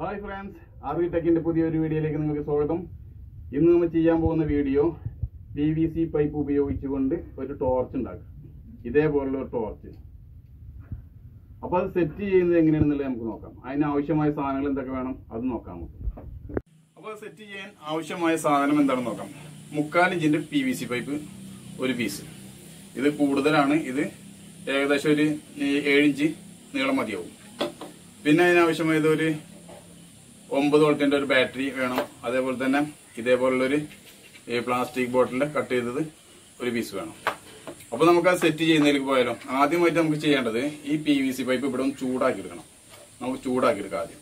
hi friends ആർവി ടെക്കിന്റെ പുതിയൊരു വീഡിയോയിലേക്ക് നിങ്ങൾക്ക് സ്വാഗതം ഇന്ന് നമ്മൾ ചെയ്യാൻ പോകുന്ന video P V C pipe ഉപയോഗിച്ചുകൊണ്ട് ഒരു ടോർച്ച് ഉണ്ടാക്കുക ഇതേപോലുള്ള ഒരു ടോർച്ച് അപ്പോൾ അത് സെറ്റ് ചെയ്യുന്നത് എങ്ങനെയാണെന്നുള്ളത് നമുക്ക് നോക്കാം അതിന് ആവശ്യമായ സാധനങ്ങൾ എന്തൊക്കെ വേണം അത് നോക്കാം നമുക്ക് അപ്പോൾ സെറ്റ് ചെയ്യാൻ ആവശ്യമായ സാധനം എന്താണെന്ന് നോക്കാം മുക്കാൽ ഇഞ്ചിന്റെ പി വി സി പൈപ്പ് ഒരു പീസ് ഇത് കൂടുതലാണ് ഇത് ഏകദേശം ഒരു ഏഴ് ഇഞ്ച് നീളം മതിയാവും പിന്നെ അതിനാവശ്യമായത് ഒരു ഒമ്പത് വോൾട്ടിന്റെ ഒരു ബാറ്ററി വേണം അതേപോലെ തന്നെ ഇതേപോലുള്ളൊരു ഈ പ്ലാസ്റ്റിക് ബോട്ടിൽ കട്ട് ചെയ്തത് ഒരു പീസ് വേണം അപ്പൊ നമുക്ക് അത് സെറ്റ് ചെയ്യുന്നതിലേക്ക് പോയാലോ ആദ്യമായിട്ട് നമുക്ക് ചെയ്യേണ്ടത് ഈ പി വി സി പൈപ്പ് ഇവിടെ ഒന്ന് ചൂടാക്കി എടുക്കണം നമുക്ക് ചൂടാക്കി എടുക്കാം ആദ്യം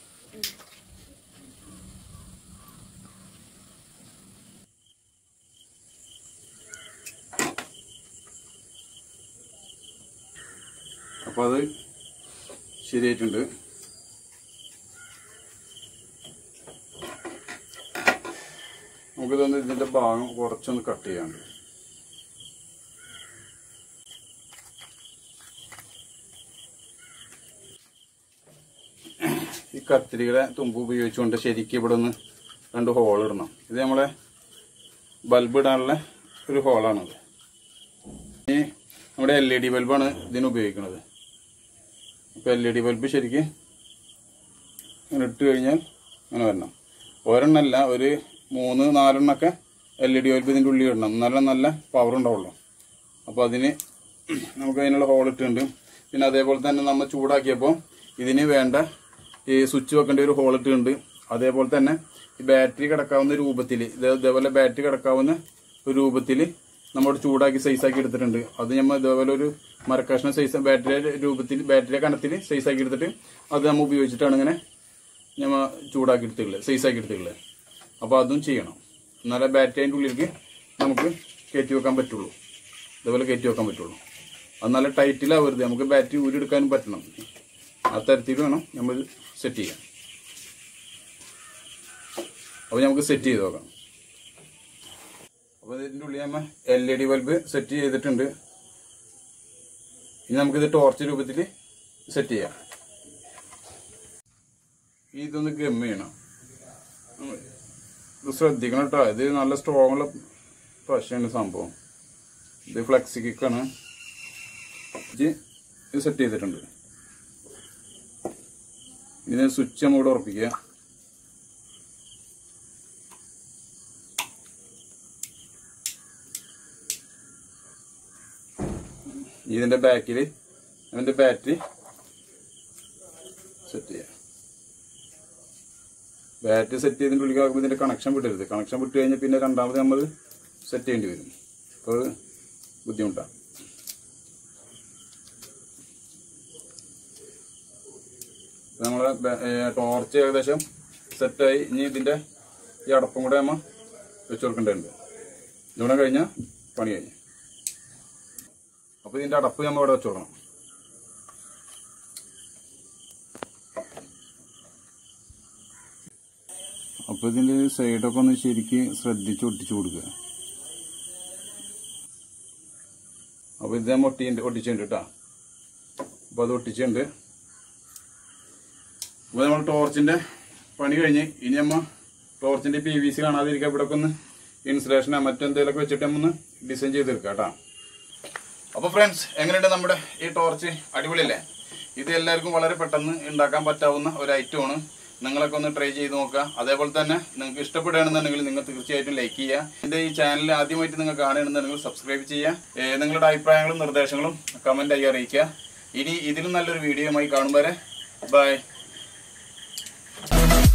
അപ്പൊ അത് ശരിയായിട്ടുണ്ട് നമുക്കിതൊന്ന് ഇതിന്റെ ഭാഗം കുറച്ചൊന്ന് കട്ട് ചെയ്യാണ്ട് ഈ കത്തിരിയുടെ തുമ്പ് ഉപയോഗിച്ചുകൊണ്ട് ശരിക്കും ഇവിടെ ഒന്ന് രണ്ട് ഹോൾ ഇടണം ഇത് നമ്മളെ ബൾബ് ഇടാനുള്ള ഒരു ഹോളാണത് ഈ നമ്മുടെ എൽ ഇ ഡി ബൾബാണ് ഇതിന് ഉപയോഗിക്കുന്നത് ഇപ്പൊ എൽ ഇ ഡി ബൾബ് ശരിക്കും ഇങ്ങനെ ഇട്ട് കഴിഞ്ഞാൽ അങ്ങനെ വരണം ഒരെണ്ണല്ല ഒരു മൂന്ന് നാലെണ്ണൊക്കെ എൽ ഇ ഡി ബൾബ് ഇതിൻ്റെ ഉള്ളിൽ ഇടണം നല്ല നല്ല പവർ ഉണ്ടാവുള്ളൂ അപ്പോൾ അതിന് നമുക്ക് അതിനുള്ള ഹോൾ ഇട്ടുണ്ട് പിന്നെ അതേപോലെ തന്നെ നമ്മൾ ചൂടാക്കിയപ്പോൾ ഇതിന് വേണ്ട ഈ സ്വിച്ച് വെക്കേണ്ട ഒരു ഹോൾ ഇട്ടുണ്ട് അതേപോലെ തന്നെ ഈ ബാറ്ററി കിടക്കാവുന്ന രൂപത്തിൽ ഇതേപോലെ ബാറ്ററി കിടക്കാവുന്ന ഒരു രൂപത്തിൽ നമ്മൾ ചൂടാക്കി സൈസാക്കി എടുത്തിട്ടുണ്ട് അത് നമ്മൾ ഇതേപോലെ ഒരു മരക്കഷ്ണ സൈസ് ബാറ്ററി രൂപത്തിൽ ബാറ്ററി കനത്തിൽ സൈസാക്കി എടുത്തിട്ട് അത് നമ്മൾ ഉപയോഗിച്ചിട്ടാണ് ഇങ്ങനെ ഞമ്മ ചൂടാക്കി എടുത്തിട്ടുള്ളത് സൈസാക്കി എടുത്തിട്ടുള്ളത് അപ്പോൾ അതും ചെയ്യണം എന്നാലേ ബാറ്ററി അതിൻ്റെ ഉള്ളിലേക്ക് നമുക്ക് കയറ്റി വെക്കാൻ പറ്റുള്ളൂ ഇതേപോലെ കയറ്റി വെക്കാൻ പറ്റുള്ളൂ അത് നല്ല ടൈറ്റിലാവരുത് നമുക്ക് ബാറ്ററി ഊരിയെടുക്കാനും പറ്റണം ആ തരത്തിൽ വേണം നമ്മൾ സെറ്റ് ചെയ്യാൻ അപ്പോൾ നമുക്ക് സെറ്റ് ചെയ്ത് നോക്കാം അപ്പോൾ ഇതിൻ്റെ ഉള്ളിൽ നമ്മൾ L E D bulb set ചെയ്തിട്ടുണ്ട് ഇനി നമുക്കിത് ടോർച്ച് രൂപത്തിൽ സെറ്റ് ചെയ്യാം ഇതൊന്ന് ഗം ചെയ്യണം ഇത് ശ്രദ്ധിക്കണം കേട്ടോ ഇത് നല്ല സ്ട്രോങ് ഉള്ള പശയാണ് സംഭവം ഇത് ഫ്ലെക്സി കിക്കാണ് ഇത് ഇത് സെറ്റ് ചെയ്തിട്ടുണ്ട് ഇതിന് സ്വിച്ച് നമ്മോട് ഉറപ്പിക്കുക ഇതിന്റെ ബാക്കിൽ അതിന്റെ ബാറ്ററി സെറ്റ് ചെയ്യാം ബാറ്ററി സെറ്റ് ചെയ്തിട്ട് ഉള്ളിലാകുമ്പോൾ ഇതിന്റെ കണക്ഷൻ വിടരുത് കണക്ഷൻ വിട്ട് കഴിഞ്ഞാൽ പിന്നെ രണ്ടാമത് നമ്മൾ സെറ്റ് ചെയ്യേണ്ടി വരും അപ്പോൾ അത് ബുദ്ധിമുട്ടാണ് നമ്മളെ ടോർച്ച് ഏകദേശം സെറ്റായി ഇനി ഇതിന്റെ ഈ അടപ്പും കൂടെ നമ്മൾ വെച്ച് കൊടുക്കേണ്ടതുണ്ട് ഇതുകൂടെ കഴിഞ്ഞാൽ പണി കഴിഞ്ഞു അപ്പോൾ ഇതിന്റെ അടപ്പ് നമ്മൾ ഇവിടെ വെച്ച് കൊടുക്കണം അപ്പോൾ ഇതിന്റെ സൈഡൊക്കെ ഒന്ന് ശരിക്ക് ശ്രദ്ധിച്ച് ഒട്ടിച്ചു കൊടുക്കുക അപ്പോൾ ഇത് നമ്മൾ ഒട്ടി ഒട്ടിച്ചിട്ടുണ്ട് കേട്ടോ അപ്പോൾ അത് ഒട്ടിച്ചിട്ടുണ്ട് അപ്പോൾ നമ്മൾ ടോർച്ചിന്റെ പണി കഴിഞ്ഞ് ഇനി നമ്മ ടോർച്ചിന്റെ പി വി സി കാണാതിരിക്കാൻ ഇവിടെ ഒന്ന് ഇൻസുലേഷനോ മറ്റെന്തെങ്കിലുമൊക്കെ വെച്ചിട്ട് നമ്മ ഡിസൈൻ ചെയ്തെടുക്കാം കേട്ടോ അപ്പോൾ ഫ്രണ്ട്സ് എങ്ങനെയുണ്ട് നമ്മുടെ ഈ ടോർച്ച് അടിപൊളിയല്ലേ ഇത് എല്ലാവർക്കും വളരെ പെട്ടെന്ന് ഉണ്ടാക്കാൻ പറ്റാവുന്ന ഒരു ഐറ്റമാണ് നിങ്ങളൊക്കെ ഒന്ന് ട്രൈ ചെയ്ത് നോക്കുക അതേപോലെ തന്നെ നിങ്ങൾക്ക് ഇഷ്ടപ്പെടുകയാണെന്നുണ്ടെങ്കിൽ നിങ്ങൾ തീർച്ചയായിട്ടും ലൈക്ക് ചെയ്യുക എൻ്റെ ഈ ചാനൽ ആദ്യമായിട്ട് നിങ്ങൾ കാണുകയാണെന്നുണ്ടെങ്കിൽ സബ്സ്ക്രൈബ് ചെയ്യുക ഏ, നിങ്ങളുടെ അഭിപ്രായങ്ങളും നിർദ്ദേശങ്ങളും കമൻ്റ് ആയി അറിയിക്കുക ഇനി ഇതിലും നല്ലൊരു വീഡിയോയുമായി കാണും വരെ ബൈ